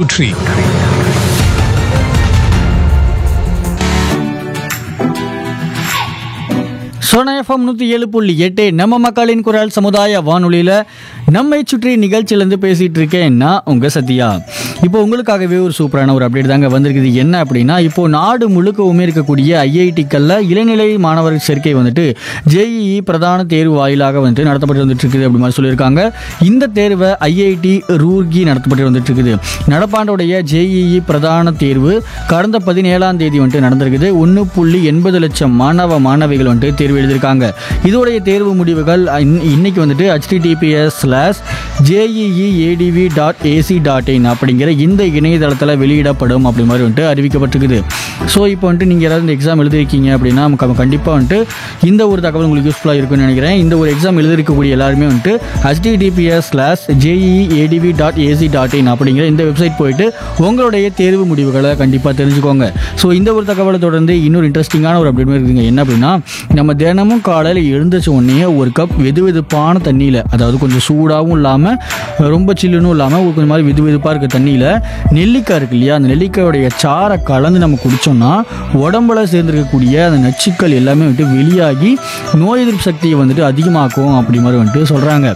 சுற்றி சோனா எஃப்எம் நூற்றி ஏழு புள்ளி எட்டு நம்ம மக்களின் குரல் சமுதாய வானொலியில் நம்மை சுற்றி நிகழ்ச்சியிலேருந்து பேசிகிட்டு இருக்கேன் நான் உங்கள் சத்யா இப்போ உங்களுக்காகவே ஒரு சூப்பரான ஒரு அப்டேட் தாங்க வந்திருக்குது என்ன அப்படின்னா இப்போ நாடு முழுக்கவுமே இருக்கக்கூடிய ஐஐடிக்களில் இளநிலை மாணவர் சேர்க்கை வந்துட்டு ஜேஇஇ பிரதான தேர்வு வாயிலாக வந்துட்டு நடத்தப்பட்டு வந்துட்டு இருக்குது அப்படி மாதிரி சொல்லியிருக்காங்க இந்த தேர்வை ஐஐடி ரூர்கி நடத்தப்பட்டு வந்துட்டு இருக்குது நடப்பாண்டுடைய ஜேஇஇ பிரதான தேர்வு கடந்த பதினேழாம் தேதி வந்துட்டு நடந்திருக்குது ஒன்று புள்ளி எண்பது லட்சம் மாணவ மாணவிகள் வந்துட்டு தேர்வு எழுதியிருக்காங்க இதோடைய தேர்வு முடிவுகள் இன்- இன்னைக்கு வந்துட்டு HTTPS slash JEE ADV dot AC dot in அப்படிங்கிற இந்த இணையதளத்தில் வெளியிடப்படும் அப்படி மாதிரி வந்துட்டு அறிவிக்கப்பட்டிருக்குது ஸோ இப்போ வந்துட்டு நீங்கள் யாராவது இந்த எக்ஸாம் எழுதிருக்கீங்க அப்படின்னா நமக்கு கண்டிப்பாக வந்துட்டு இந்த ஒரு தகவல் உங்களுக்கு யூஸ்ஃபுல்லாக இருக்கும்னு நினைக்கிறேன் இந்த ஒரு எக்ஸாம் எழுதிருக்கக்கூடிய எல்லாருமே வந்துட்டு HTTPS slash JEE ADV dot AC dot in அப்படிங்கிற இந்த வெப்சைட் போயிட்டு உங்களுடைய தேர்வு முடிவுகளை கண்டிப்பாக தெரிஞ்சுக்கோங்க ஸோ இந்த ஒரு தகவலை தொடர்ந்து இன்னொரு இன்ட்ரெஸ்டிங்கான ஒரு அப்டேட் இருக்குங்க என்ன அப்படின்னா நம்ம தினமும் காலையில் எழுந்திரிச்ச உடனே ஒரு கப் வெது வெதுப்பான தண்ணியில் அதாவது கொஞ்சம் சூடாகவும் இல்லாமல் ரொம்ப சில்லுன்னு இல்லாமல் ஒரு கொஞ்சம் மாதிரி வெது வெதுப்பாக இருக்க தண்ணியில் நெல்லிக்காய் இருக்கு இல்லையா அந்த நெல்லிக்காயோடைய சாறை கலந்து நம்ம குடித்தோம்னா உடம்புல சேர்ந்துருக்கக்கூடிய அந்த நச்சுக்கள் எல்லாமே வந்துட்டு வெளியாகி நோய் எதிர்ப்பு சக்தியை வந்துட்டு அதிகமாக்கும் அப்படி மாதிரி வந்துட்டு சொல்கிறாங்க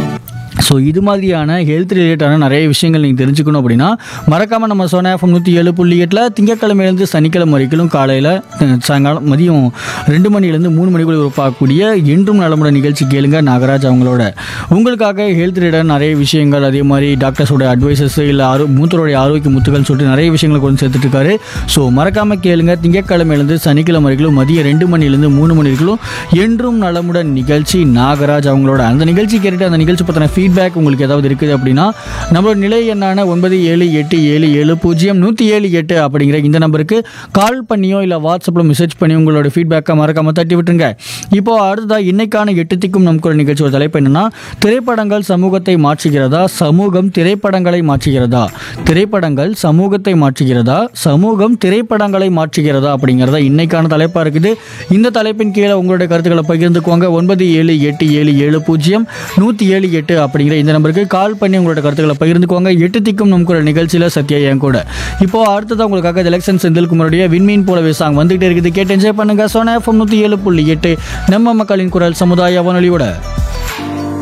ஸோ இது மாதிரியான ஹெல்த் ரிலேட்டடான நிறைய விஷயங்கள் நீங்கள் தெரிஞ்சுக்கணும் அப்படின்னா மறக்காமல் நம்ம சோனா எஃப்எம் நூற்றி ஏழு புள்ளி எட்டில் திங்கக்கிழமையிலேருந்து சனிக்கிழமை வரைக்கும் காலையில் அஹ், சாயங்காலம் மதியம் ரெண்டு மணிலேருந்து மூணு மணிக்குள்ள ஒரு பார்க்கக்கூடிய என்றும் நலமுடன் நிகழ்ச்சி கேளுங்க நாகராஜ் அவங்களோட உங்களுக்காக ஹெல்த் ரிலேட்டட் நிறைய விஷயங்கள் அதே மாதிரி டாக்டர்ஸோட அட்வைசஸ் இல்லை ஆரோ மூத்தருடைய ஆரோக்கிய முத்துகள் சொல்லிட்டு நிறைய விஷயங்களை கொண்டு சேர்த்துட்டு இருக்காரு ஸோ மறக்காமல் கேளுங்க திங்கக்கிழமையிலேருந்து சனிக்கிழமை வரைக்கும் மதியம் ரெண்டு மணிலேருந்து மூணு மணி வரைக்கும் என்றும் நலமுடன் நிகழ்ச்சி நாகராஜ் அவங்களோட அந்த நிகழ்ச்சி கேட்டுட்டு அந்த நிகழ்ச்சி பற்றின ஃபீட்பேக் உங்களுக்கு ஏதாவது இருக்குது அப்படின்னா நம்மளோட நிலை எண்ணான ஒன்பது ஏழு எட்டு ஏழு ஏழு பூஜ்ஜியம் நூற்றி ஏழு எட்டு அப்படிங்கிற இந்த நம்பருக்கு கால் பண்ணியோ இல்லை வாட்ஸ்அப்பில் மெசேஜ் பண்ணி உங்களோட ஃபீட்பேக்கை மறக்காம தட்டி விட்டுருங்க இப்போ அடுத்ததாக இன்னைக்கான எட்டு திக்கும் நம் குரல் நிகழ்ச்சியோட தலைப்பு என்னன்னா திரைப்படங்கள் சமூகத்தை மாற்றுகிறதா சமூகம் திரைப்படங்களை மாற்றுகிறதா திரைப்படங்கள் சமூகத்தை மாற்றுகிறதா சமூகம் திரைப்படங்களை மாற்றுகிறதா அப்படிங்கிறதா இன்னைக்கான தலைப்பாக இருக்குது இந்த தலைப்பின் கீழே உங்களுடைய கருத்துக்களை பகிர்ந்துக்குவாங்க ஒன்பது ஏழு எட்டு ஏழு ஏழு பூஜ்ஜியம் நூற்றி ஏழு எட்டு அப்படிங்கிற இந்த நம்பருக்கு கால் பண்ணி உங்களோட கருத்துக்களை பகிர்ந்துக்குவாங்க எட்டு திக்கும் நம் குரல் நிகழ்ச்சியில் சத்யா என் கூட இப்போ அடுத்ததாக உங்களுக்காக எலெக்ஷன் செந்தில்குமாரோடைய விண்மீன் போலவே சாங் வந்துகிட்டே இருக்குது கேட்டு என்ஜாய் பண்ணுங்க சோனா எஃப்எம் நூற்றி ஏழு புள்ளி எட்டு நம்ம மக்களின் குரல் சமுதாய வானொலியோட